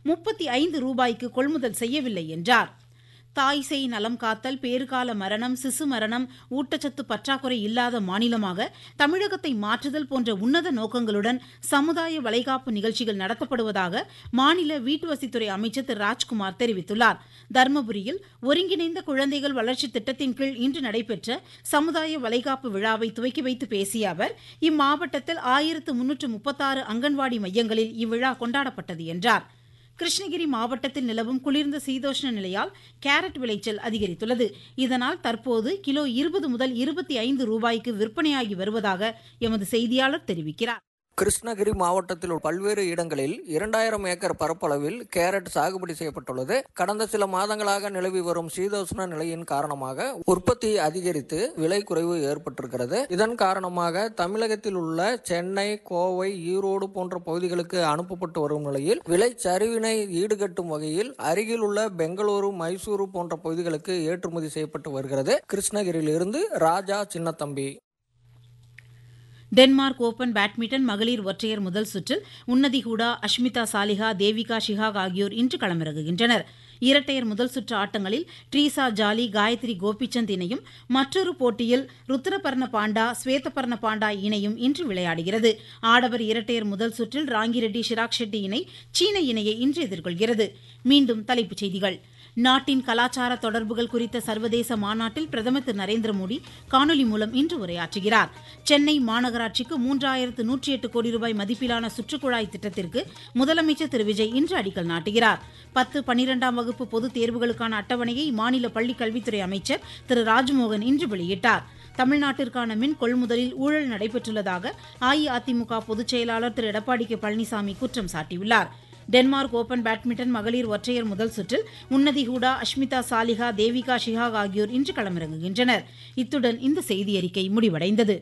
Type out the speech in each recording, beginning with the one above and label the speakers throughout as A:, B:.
A: முப்பத்தி ஐந்து ரூபாய்க்கு கொள்முதல் செய்யவில்லை என்றார் தாய் சேய் நலம் காத்தல் பேறுகால மரணம் சிசு மரணம் ஊட்டச்சத்து பற்றாக்குறை இல்லாத மாநிலமாக தமிழகத்தை மாற்றுதல் போன்ற உன்னத நோக்கங்களுடன் சமுதாய வளைகாப்பு நிகழ்ச்சிகள் நடத்தப்படுவதாக மாநில வீட்டுவசதித்துறை அமைச்சர் திரு ராஜ்குமார் தெரிவித்துள்ளார் தருமபுரியில் ஒருங்கிணைந்த குழந்தைகள் வளர்ச்சி திட்டத்தின் கீழ் இன்று நடைபெற்ற சமுதாய வளைகாப்பு விழாவை துவக்கி வைத்து பேசிய அவர் இம்மாவட்டத்தில் ஆயிரத்து முன்னூற்று முப்பத்தாறு அங்கன்வாடி மையங்களில் இவ்விழா கொண்டாடப்பட்டது என்றார் கிருஷ்ணகிரி மாவட்டத்தில் நிலவும் குளிர்ந்த சீதோஷ்ண நிலையால் கேரட் விளைச்சல் அதிகரித்துள்ளது இதனால் தற்போது கிலோ இருபது முதல் இருபத்தி ஐந்து ரூபாய்க்கு விற்பனையாகி வருவதாக எமது செய்தியாளர் தெரிவிக்கிறார்
B: கிருஷ்ணகிரி மாவட்டத்தில் உள்ள பல்வேறு இடங்களில் இரண்டாயிரம் ஏக்கர் பரப்பளவில் கேரட் சாகுபடி செய்யப்பட்டுள்ளது கடந்த சில மாதங்களாக நிலவி வரும் சீதோஷ்ண நிலையின் காரணமாக உற்பத்தி அதிகரித்து விலை குறைவு ஏற்பட்டிருக்கிறது இதன் காரணமாக தமிழகத்தில் உள்ள சென்னை கோவை ஈரோடு போன்ற பகுதிகளுக்கு அனுப்பப்பட்டு வரும் நிலையில் விலை சரிவினை ஈடுகட்டும் வகையில் அருகில் உள்ள பெங்களூரு மைசூரு போன்ற பகுதிகளுக்கு ஏற்றுமதி செய்யப்பட்டு வருகிறது கிருஷ்ணகிரியிலிருந்து Raja Chinnathambi
A: Denmark open badminton மகளிர் ஒற்றையர் முதல் சுற்றில் உன்னதி ஹூடா அஷ்மிதா சாலிஹா தேவிகா ஷிஹாக் ஆகியோர் இன்று களமிறங்குகின்றனர் இரட்டையர் முதல் சுற்று ஆட்டங்களில் ட்ரீசா ஜாலி காயத்ரி கோபிச்சந்த் இணையும் மற்றொரு போட்டியில் ருத்ரபர்ண பாண்டா ஸ்வேதபர்ண பாண்டா இணையும் இன்று விளையாடுகிறது ஆடவர் இரட்டையர் முதல் சுற்றில் ராங்கிரெட்டி ஷிராக் ஷெட்டி இணை சீன இணையை இன்று எதிர்கொள்கிறது மீண்டும் தலைப்புச் செய்திகள் நாட்டின் கலாச்சார தொடர்புகள் குறித்த சர்வதேச மாநாட்டில் பிரதமர் திரு நரேந்திர மோடி காணொலி மூலம் இன்று உரையாற்றுகிறார் சென்னை மாநகராட்சிக்கு மூன்றாயிரத்து நூற்றி எட்டு கோடி ரூபாய் மதிப்பிலான சுற்றுக்குழாய் திட்டத்திற்கு முதலமைச்சர் திரு விஜய் இன்று அடிக்கல் நாட்டுகிறார் பத்து பனிரெண்டாம் வகுப்பு பொதுத் தேர்வுகளுக்கான அட்டவணையை மாநில பள்ளிக் கல்வித்துறை அமைச்சர் திரு ராஜ்மோகன் இன்று வெளியிட்டார் தமிழ்நாட்டிற்கான மின் கொள்முதலில் ஊழல் நடைபெற்றுள்ளதாக அஇஅதிமுக பொதுச் செயலாளர் திரு எடப்பாடி கே பழனிசாமி குற்றம் சாட்டியுள்ளார் டென்மார்க் ஓபன் பேட்மிண்டன் மகளிர் ஒற்றையர் முதல் சுற்றில் உன்னதி ஹூடா அஷ்மிதா சாலிஹா தேவிகா ஷிஹாக் ஆகியோர் இன்று களமிறங்குகின்றனர் இத்துடன் இந்த செய்தியறிக்கை முடிவடைந்தது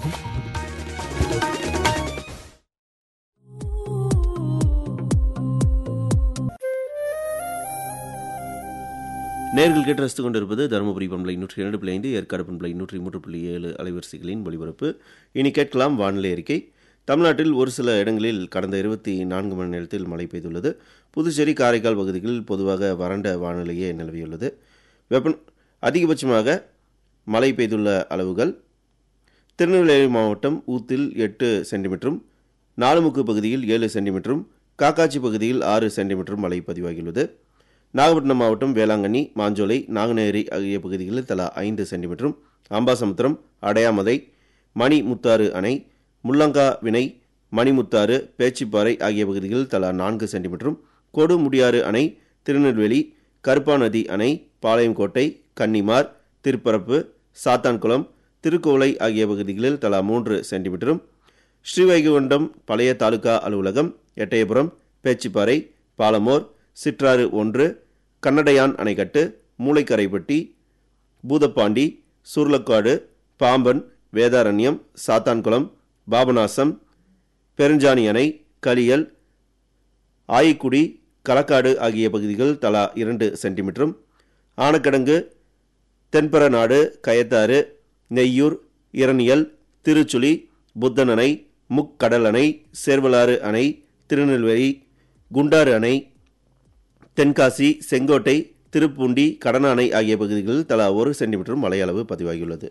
C: நேர்கள் கேட்டு ரசித்துக் கொண்டிருப்பது தருமபுரி பண்பலை நூற்றி இரண்டு புள்ளி ஐந்து ஏற்காடு பண்பலை நூற்றி மூன்று புள்ளி ஏழு அலைவரிசைகளின் ஒளிபரப்பு இனி கேட்கலாம் வானிலை அறிக்கை தமிழ்நாட்டில் ஒரு சில இடங்களில் கடந்த இருபத்தி நான்கு மணி நேரத்தில் மழை பெய்துள்ளது புதுச்சேரி காரைக்கால் பகுதிகளில் பொதுவாக வறண்ட வானிலையே நிலவியுள்ளது வெப்ப அதிகபட்சமாக மழை பெய்துள்ள அளவுகள் திருநெல்வேலி மாவட்டம் ஊத்தில் எட்டு சென்டிமீட்டரும் நாலுமுக்கு பகுதியில் ஏழு சென்டிமீட்டரும் காக்காட்சி பகுதியில் ஆறு சென்டிமீட்டரும் மழை பதிவாகியுள்ளது நாகப்பட்டினம் மாவட்டம் வேளாங்கண்ணி மாஞ்சோலை நாங்குநேரி ஆகிய பகுதிகளில் தலா ஐந்து சென்டிமீட்டரும் அம்பாசமுத்திரம் அடையாமதை மணி முத்தாறு அணை முள்ளங்கா வினை மணிமுத்தாறு பேச்சிப்பாறை ஆகிய பகுதிகளில் தலா நான்கு சென்டிமீட்டரும் கொடுமுடியாறு அணை திருநெல்வேலி கருப்பாநதி அணை பாளையங்கோட்டை கன்னிமார் திருப்பரப்பு சாத்தான்குளம் திருக்கோளை ஆகிய பகுதிகளில் தலா மூன்று சென்டிமீட்டரும் ஸ்ரீவைகுண்டம் பழைய தாலுகா அலுவலகம் எட்டயபுரம் பேச்சிப்பாறை பாலமோர் சிற்றாறு ஒன்று கன்னடையான் அணைக்கட்டு மூளைக்கரைப்பட்டி பூதப்பாண்டி சுருளக்காடு பாம்பன் வேதாரண்யம் சாத்தான்குளம் பாபநாசம் பெருஞ்சாணி அணை கலியல் ஆயிக்குடி களக்காடு ஆகிய பகுதிகள் தலா இரண்டு சென்டிமீட்டரும் ஆனக்கடங்கு தென்பரநாடு கயத்தாறு நெய்யூர் இரணியல் திருச்சுழி புத்தன் அணை முக்கடல் அணை சேர்வலாறு அணை திருநெல்வேலி குண்டாறு அணை தென்காசி செங்கோட்டை திருப்பூண்டி கடன அணை ஆகிய பகுதிகளில் தலா ஒரு சென்டிமீட்டர் மழை அளவு பதிவாகியுள்ளது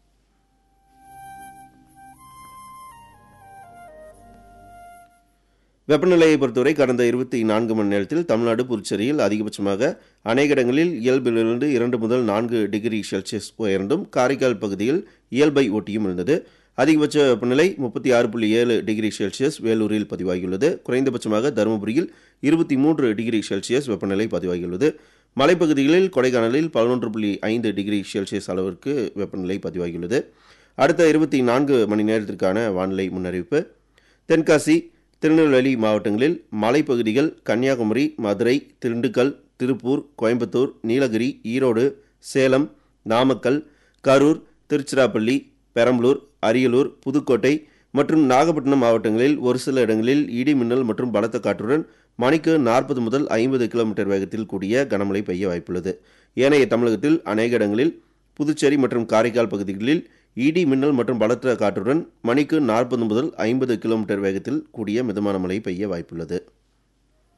C: வெப்பநிலையை பொறுத்தவரை கடந்த இருபத்தி நான்கு மணி நேரத்தில் தமிழ்நாடு புதுச்சேரியில் அதிகபட்சமாக அநேக இடங்களில் இயல்பிலிருந்து இரண்டு முதல் நான்கு டிகிரி செல்சியஸ் உயர்ந்தும் காரைக்கால் பகுதியில் இயல்பை ஒட்டியும் இருந்தது அதிகபட்ச வெப்பநிலை முப்பத்தி ஆறு புள்ளி ஏழு டிகிரி செல்சியஸ் வேலூரில் பதிவாகியுள்ளது குறைந்தபட்சமாக தருமபுரியில் இருபத்தி மூன்று டிகிரி செல்சியஸ் வெப்பநிலை பதிவாகியுள்ளது மலைப்பகுதிகளில் கொடைக்கானலில் பதினொன்று புள்ளி ஐந்து டிகிரி செல்சியஸ் அளவிற்கு வெப்பநிலை பதிவாகியுள்ளது அடுத்த இருபத்தி நான்கு மணி நேரத்திற்கான வானிலை முன்னறிவிப்பு தென்காசி திருநெல்வேலி மாவட்டங்களில் மலைப்பகுதிகள் கன்னியாகுமரி மதுரை திண்டுக்கல் திருப்பூர் கோயம்புத்தூர் நீலகிரி ஈரோடு சேலம் நாமக்கல் கரூர் திருச்சிராப்பள்ளி பெரம்பலூர் அரியலூர் புதுக்கோட்டை மற்றும் நாகப்பட்டினம் மாவட்டங்களில் ஒரு சில இடங்களில் இடி மின்னல் மற்றும் பலத்த காற்றுடன் மணிக்கு நாற்பது முதல் ஐம்பது கிலோமீட்டர் வேகத்தில் கூடிய கனமழை பெய்ய வாய்ப்புள்ளது ஏனைய தமிழகத்தில் அநேக இடங்களில் புதுச்சேரி மற்றும் காரைக்கால் பகுதிகளில் இடி மின்னல் மற்றும் பலத்த காற்றுடன் மணிக்கு நாற்பது முதல் ஐம்பது கிலோமீட்டர் வேகத்தில் கூடிய மிதமான மழை பெய்ய வாய்ப்புள்ளது